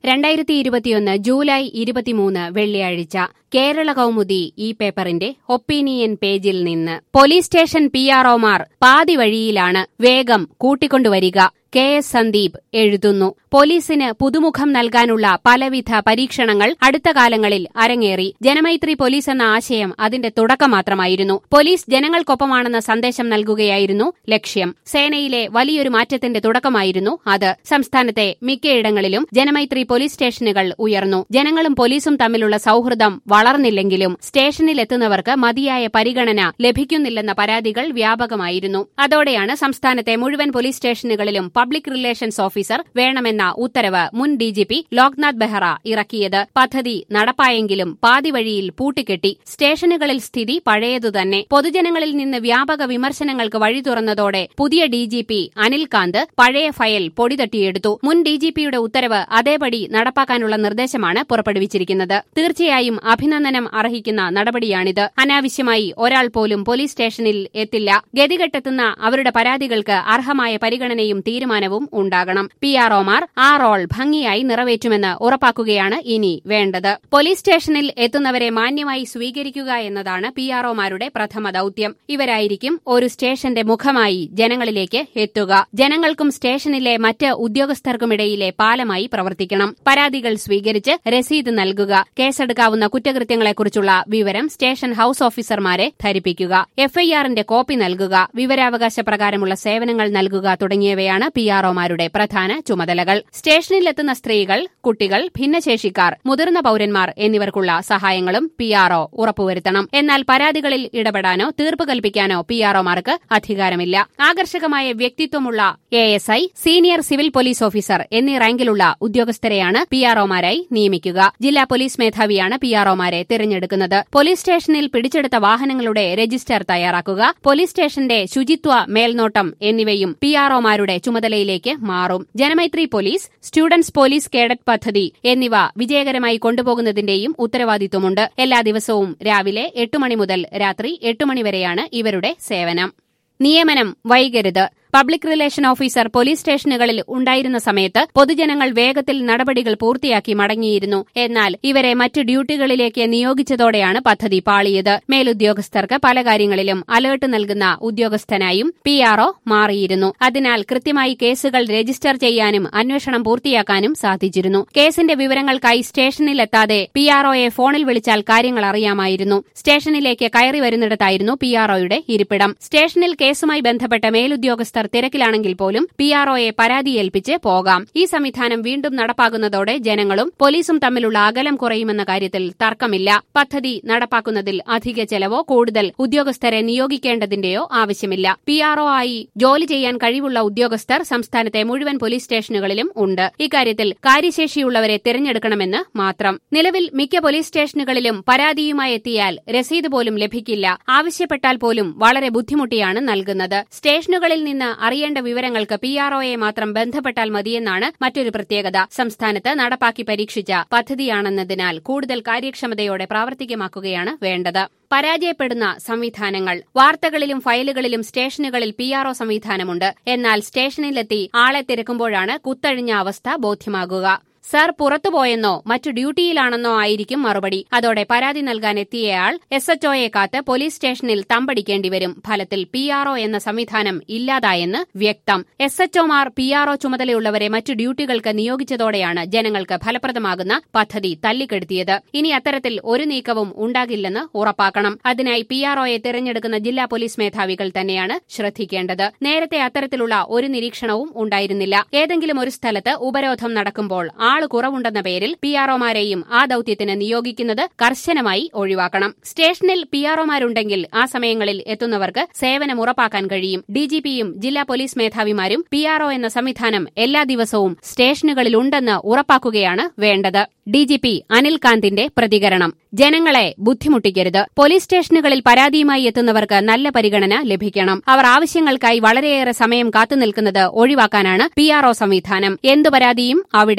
രണ്ടായിരത്തി ഇരുപത്തിയൊന്ന് ജൂലൈ ഇരുപത്തിമൂന്ന് വെള്ളിയാഴ്ച കേരള കൗമുദി ഈ പേപ്പറിന്റെ ഒപ്പീനിയൻ പേജിൽ നിന്ന് പോലീസ് സ്റ്റേഷൻ പി ആർഒമാർ പാതി വഴിയിലാണ് വേഗം കൂട്ടിക്കൊണ്ടുവരിക കെ എസ് സന്ദീപ് എഴുതുന്നു പോലീസിന് പുതുമുഖം നൽകാനുള്ള പലവിധ പരീക്ഷണങ്ങൾ അടുത്ത കാലങ്ങളിൽ അരങ്ങേറി ജനമൈത്രി പോലീസ് എന്ന ആശയം അതിന്റെ തുടക്കം മാത്രമായിരുന്നു പോലീസ് ജനങ്ങൾക്കൊപ്പമാണെന്ന സന്ദേശം നൽകുകയായിരുന്നു ലക്ഷ്യം സേനയിലെ വലിയൊരു മാറ്റത്തിന്റെ തുടക്കമായിരുന്നു അത് സംസ്ഥാനത്തെ മിക്കയിടങ്ങളിലും ജനമൈത്രി പോലീസ് സ്റ്റേഷനുകൾ ഉയർന്നു ജനങ്ങളും പോലീസും തമ്മിലുള്ള സൌഹൃദം വളർന്നില്ലെങ്കിലും സ്റ്റേഷനിലെത്തുന്നവർക്ക് മതിയായ പരിഗണന ലഭിക്കുന്നില്ലെന്ന പരാതികൾ വ്യാപകമായിരുന്നു അതോടെയാണ് സംസ്ഥാനത്തെ മുഴുവൻ പോലീസ് സ്റ്റേഷനുകളിലും പബ്ലിക് റിലേഷൻസ് ഓഫീസർ വേണമെന്ന ഉത്തരവ് മുൻ ഡിജിപി ലോക്നാഥ് ബെഹ്റ ഇറക്കിയത് പദ്ധതി നടപ്പായെങ്കിലും പാതിവഴിയിൽ പൂട്ടിക്കെട്ടി സ്റ്റേഷനുകളിൽ സ്ഥിതി പഴയതുതന്നെ പൊതുജനങ്ങളിൽ നിന്ന് വ്യാപക വിമർശനങ്ങൾക്ക് വഴി തുറന്നതോടെ പുതിയ ഡിജിപി അനിൽകാന്ത് പഴയ ഫയൽ പൊടിതട്ടിയെടുത്തു മുൻ ഡിജിപിയുടെ ഉത്തരവ് അതേപടി നടപ്പാക്കാനുള്ള നിർദ്ദേശമാണ് പുറപ്പെടുവിച്ചിരിക്കുന്നത് തീർച്ചയായും അഭിനന്ദനം അർഹിക്കുന്ന നടപടിയാണിത് അനാവശ്യമായി ഒരാൾ പോലും പോലീസ് സ്റ്റേഷനിൽ എത്തില്ല ഗതികെട്ടെത്തുന്ന അവരുടെ പരാതികൾക്ക് അർഹമായ പരിഗണനയും തീരുമാനവും ഉണ്ടാകണം പി ആർഒമാർ ആ റോൾ ഭംഗിയായി നിറവേറ്റുമെന്ന് ഉറപ്പാക്കുകയാണ് ഇനി വേണ്ടത് പോലീസ് സ്റ്റേഷനിൽ എത്തുന്നവരെ മാന്യമായി സ്വീകരിക്കുക എന്നതാണ് പി ആർഒമാരുടെ പ്രഥമ ദൌത്യം ഇവരായിരിക്കും ഒരു സ്റ്റേഷന്റെ മുഖമായി ജനങ്ങളിലേക്ക് എത്തുക ജനങ്ങൾക്കും സ്റ്റേഷനിലെ മറ്റ് ഉദ്യോഗസ്ഥർക്കുമിടയിലെ പാലമായി പ്രവർത്തിക്കണം പരാതികൾ സ്വീകരിച്ച് രസീത് നൽകുക കേസെടുക്കാവുന്ന കുറ്റകൃത്യങ്ങളെക്കുറിച്ചുള്ള വിവരം സ്റ്റേഷൻ ഹൌസ് ഓഫീസർമാരെ ധരിപ്പിക്കുക എഫ്ഐആറിന്റെ കോപ്പി നൽകുക വിവരാവകാശ പ്രകാരമുള്ള സേവനങ്ങൾ നൽകുക തുടങ്ങിയവയാണ് പി ആർഒമാരുടെ പ്രധാന ചുമതലകൾ സ്റ്റേഷനിലെത്തുന്ന സ്ത്രീകൾ കുട്ടികൾ ഭിന്നശേഷിക്കാർ മുതിർന്ന പൌരന്മാർ എന്നിവർക്കുള്ള സഹായങ്ങളും പി ആർഒ ഉറപ്പുവരുത്തണം എന്നാൽ പരാതികളിൽ ഇടപെടാനോ തീർപ്പ് കൽപ്പിക്കാനോ പി ആർഒമാർക്ക് അധികാരമില്ല ആകർഷകമായ വ്യക്തിത്വമുള്ള A S I senior civil police officer എന്നീ റാങ്കിലുള്ള ഉദ്യോഗസ്ഥരെയാണ് പി ആർഒമാരായി നിയമിക്കുക ജില്ലാ പോലീസ് മേധാവിയാണ് പി ആർഒമാരെ തിരഞ്ഞെടുക്കുന്നത് പോലീസ് സ്റ്റേഷനിൽ പിടിച്ചെടുത്ത വാഹനങ്ങളുടെ രജിസ്റ്റർ തയ്യാറാക്കുക പോലീസ് സ്റ്റേഷന്റെ ശുചിത്വ മേൽനോട്ടം എന്നിവയും പി ആർഒമാരുടെ ചുമതലയിലേക്ക് മാറും Janamaithri police students police cadet പദ്ധതി എന്നിവ വിജയകരമായി കൊണ്ടുപോകുന്നതിന്റെയും ഉത്തരവാദിത്വമുണ്ട് എല്ലാ ദിവസവും രാവിലെ എട്ട് മണി മുതൽ രാത്രി എട്ട് മണിവരെയാണ് ഇവരുടെ സേവനം നിയമനം വൈകരുത് പബ്ലിക് റിലേഷൻ ഓഫീസർ പോലീസ് സ്റ്റേഷനുകളിൽ ഉണ്ടായിരുന്ന സമയത്ത് പൊതുജനങ്ങൾ വേഗത്തിൽ നടപടികൾ പൂർത്തിയാക്കി മടങ്ങിയിരുന്നു എന്നാൽ ഇവരെ മറ്റ് ഡ്യൂട്ടികളിലേക്ക് നിയോഗിച്ചതോടെയാണ് പദ്ധതി പാളിയത് മേലുദ്യോഗസ്ഥർക്ക് പല കാര്യങ്ങളിലും അലേർട്ട് നൽകുന്ന ഉദ്യോഗസ്ഥനായും പി ആർഒ മാറിയിരുന്നു അതിനാൽ കൃത്യമായി കേസുകൾ രജിസ്റ്റർ ചെയ്യാനും അന്വേഷണം പൂർത്തിയാക്കാനും സാധിച്ചിരുന്നു കേസിന്റെ വിവരങ്ങൾക്കായി സ്റ്റേഷനിലെത്താതെ പി ആർഒയെ ഫോണിൽ വിളിച്ചാൽ കാര്യങ്ങൾ അറിയാമായിരുന്നു സ്റ്റേഷനിലേക്ക് കയറി വരുന്നിടത്തായിരുന്നു പി ആർഒയുടെ ഇരിപ്പിടം സ്റ്റേഷനിൽ കേസുമായി ബന്ധപ്പെട്ട മേലുദ്യോഗസ്ഥർ തിരക്കിലാണെങ്കിൽ പോലും പി ആർഒയെ പരാതി ഏൽപ്പിച്ച് പോകാം ഈ സംവിധാനം വീണ്ടും നടപ്പാകുന്നതോടെ ജനങ്ങളും പോലീസും തമ്മിലുള്ള അകലം കുറയുമെന്ന കാര്യത്തിൽ തർക്കമില്ല പദ്ധതി നടപ്പാക്കുന്നതിൽ അധിക ചെലവോ കൂടുതൽ ഉദ്യോഗസ്ഥരെ നിയോഗിക്കേണ്ടതിന്റെയോ ആവശ്യമില്ല പി ആർഒ ആയി ജോലി ചെയ്യാൻ കഴിവുള്ള ഉദ്യോഗസ്ഥർ സംസ്ഥാനത്തെ മുഴുവൻ പോലീസ് സ്റ്റേഷനുകളിലും ഉണ്ട് ഇക്കാര്യത്തിൽ കാര്യശേഷിയുള്ളവരെ തിരഞ്ഞെടുക്കണമെന്ന് മാത്രം നിലവിൽ മിക്ക പോലീസ് സ്റ്റേഷനുകളിലും പരാതിയുമായി എത്തിയാൽ രസീത് പോലും ലഭിക്കില്ല ആവശ്യപ്പെട്ടാൽ പോലും വളരെ ബുദ്ധിമുട്ടിയാണ് നൽകുന്നത് സ്റ്റേഷനുകളിൽ നിന്ന് അറിയേണ്ട വിവരങ്ങൾക്ക് പി ആർഒയെ മാത്രം ബന്ധപ്പെട്ടാൽ മതിയെന്നാണ് മറ്റൊരു പ്രത്യേകത സംസ്ഥാനത്ത് നടപ്പാക്കി പരീക്ഷിച്ച പദ്ധതിയാണെന്നതിനാൽ കൂടുതൽ കാര്യക്ഷമതയോടെ പ്രാവർത്തികമാക്കുകയാണ് വേണ്ടത് പരാജയപ്പെടുന്ന സംവിധാനങ്ങൾ വാർത്തകളിലും ഫയലുകളിലും സ്റ്റേഷനുകളിൽ പി ആർഒ സംവിധാനമുണ്ട് എന്നാൽ സ്റ്റേഷനിലെത്തി ആളെ തിരക്കുമ്പോഴാണ് കുത്തഴിഞ്ഞ അവസ്ഥ ബോധ്യമാകുക സർ പുറത്തുപോയെന്നോ മറ്റു ഡ്യൂട്ടിയിലാണെന്നോ ആയിരിക്കും മറുപടി അതോടെ പരാതി നൽകാൻ എത്തിയയാൾ എസ് എച്ച്ഒയെ കാത്ത് പോലീസ് സ്റ്റേഷനിൽ തമ്പടിക്കേണ്ടി വരും ഫലത്തിൽ പി ആർഒ എന്ന സംവിധാനം ഇല്ലാതായെന്ന് വ്യക്തം എസ് എച്ച്ഒമാർ പി ആർഒ ചുമതലയുള്ളവരെ മറ്റു ഡ്യൂട്ടികൾക്ക് നിയോഗിച്ചതോടെയാണ് ജനങ്ങൾക്ക് ഫലപ്രദമാകുന്ന പദ്ധതി തല്ലിക്കെടുത്തിയത് ഇനി അത്തരത്തിൽ ഒരു നീക്കവും ഉണ്ടാകില്ലെന്ന് ഉറപ്പാക്കണം അതിനായി പി ആർഒയെ തിരഞ്ഞെടുക്കുന്ന ജില്ലാ പോലീസ് മേധാവികൾ തന്നെയാണ് ശ്രദ്ധിക്കേണ്ടത് നേരത്തെ അത്തരത്തിലുള്ള ഒരു നിരീക്ഷണവും ഉണ്ടായിരുന്നില്ല ഏതെങ്കിലും ഒരു സ്ഥലത്ത് ഉപരോധം നടക്കുമ്പോൾ ആള് കുറവുണ്ടെന്ന പേരിൽ പി ആർഒമാരെയും ആ ദൌത്യത്തിന് നിയോഗിക്കുന്നത് കർശനമായി ഒഴിവാക്കണം സ്റ്റേഷനിൽ പി ആർഒമാരുണ്ടെങ്കിൽ ആ സമയങ്ങളിൽ എത്തുന്നവർക്ക് സേവനം ഉറപ്പാക്കാൻ കഴിയും ഡിജിപിയും ജില്ലാ പോലീസ് മേധാവിമാരും പി ആർഒ എന്ന സംവിധാനം എല്ലാ ദിവസവും സ്റ്റേഷനുകളിലുണ്ടെന്ന് ഉറപ്പാക്കുകയാണ് വേണ്ടത് ഡിജിപി അനിൽകാന്തിന്റെ പ്രതികരണം ജനങ്ങളെ ബുദ്ധിമുട്ടിക്കരുത് പോലീസ് സ്റ്റേഷനുകളിൽ പരാതിയുമായി എത്തുന്നവർക്ക് നല്ല പരിഗണന ലഭിക്കണം അവർ ആവശ്യങ്ങൾക്കായി വളരെയേറെ സമയം കാത്തുനിൽക്കുന്നത് ഒഴിവാക്കാനാണ് പി ആർഒ സംവിധാനം എന്തു പരാതിയും അവിടെ സമർപ്പിക്കും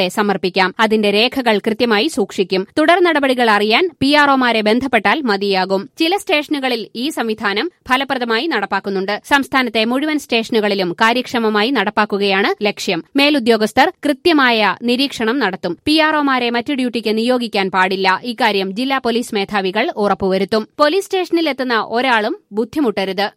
സമർപ്പിക്കാം അതിന്റെ രേഖകൾ കൃത്യമായി സൂക്ഷിക്കും തുടർ നടപടികൾ അറിയാൻ പിആർഒമാരെ ബന്ധപ്പെട്ടാൽ മതിയാകും ചില സ്റ്റേഷനുകളിൽ ഈ സംവിധാനം ഫലപ്രദമായി നടപ്പാക്കുന്നുണ്ട് സംസ്ഥാനത്തെ മുഴുവൻ സ്റ്റേഷനുകളിലും കാര്യക്ഷമമായി നടപ്പാക്കുകയാണ് ലക്ഷ്യം മേലുദ്യോഗസ്ഥർ കൃത്യമായ നിരീക്ഷണം നടത്തും പിആർഒമാരെ മറ്റു ഡ്യൂട്ടിക്ക് നിയോഗിക്കാൻ പാടില്ല ഇക്കാര്യം ജില്ലാ പോലീസ് മേധാവികൾ ഉറപ്പുവരുത്തും പോലീസ് സ്റ്റേഷനിലെത്തുന്ന ഒരാളും ബുദ്ധിമുട്ടരുത്